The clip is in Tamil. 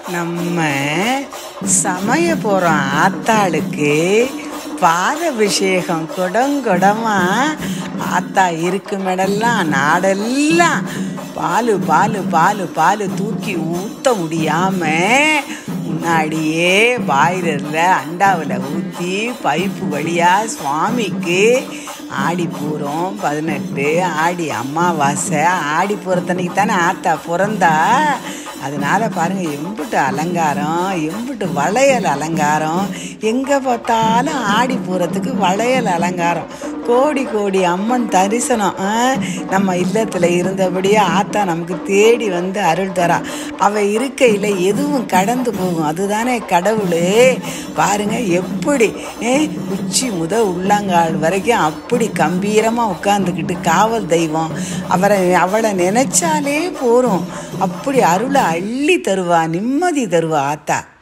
நம்ம சமய போகிறோம் ஆத்தாளுக்கு பாதபிஷேகம் குடங்குடமா ஆத்தா இருக்கும் இடம்லாம் நாடெல்லாம் பால் பால் பால் பால் தூக்கி ஊற்ற முடியாம முன்னாடியே பாய்லரில் அண்டாவில் ஊற்றி பைப்பு வழியாக சுவாமிக்கு ஆடி பூரம் பதினெட்டு ஆடி அமாவாசை ஆடி பூரத்தன்னைக்கு தானே ஆத்தா பிறந்தா அதனால பாருங்க எம்பிட்டு அலங்காரம் எம்பிட்டு வளையல் அலங்காரம் எங்கே பார்த்தாலும் ஆடி பூரத்துக்கு வளையல் அலங்காரம் கோடி கோடி அம்மன் தரிசனம் ஆ, நம்ம இல்லத்தில் இருந்தபடியே ஆத்தா நமக்கு தேடி வந்து அருள் தரா அவ இருக்கையில் எதுவும் கடந்து போகும் அதுதானே கடவுள் பாருங்க எப்படி ஏ, உச்சி முத உள்ளங்கால் வரைக்கும் அப்படி கம்பீரமாக உட்காந்துக்கிட்டு காவல் தெய்வம் அவரை அவளை நினைச்சாலே போகிறோம் அப்படி அருளை அள்ளி தருவா நிம்மதி தருவா ஆத்தா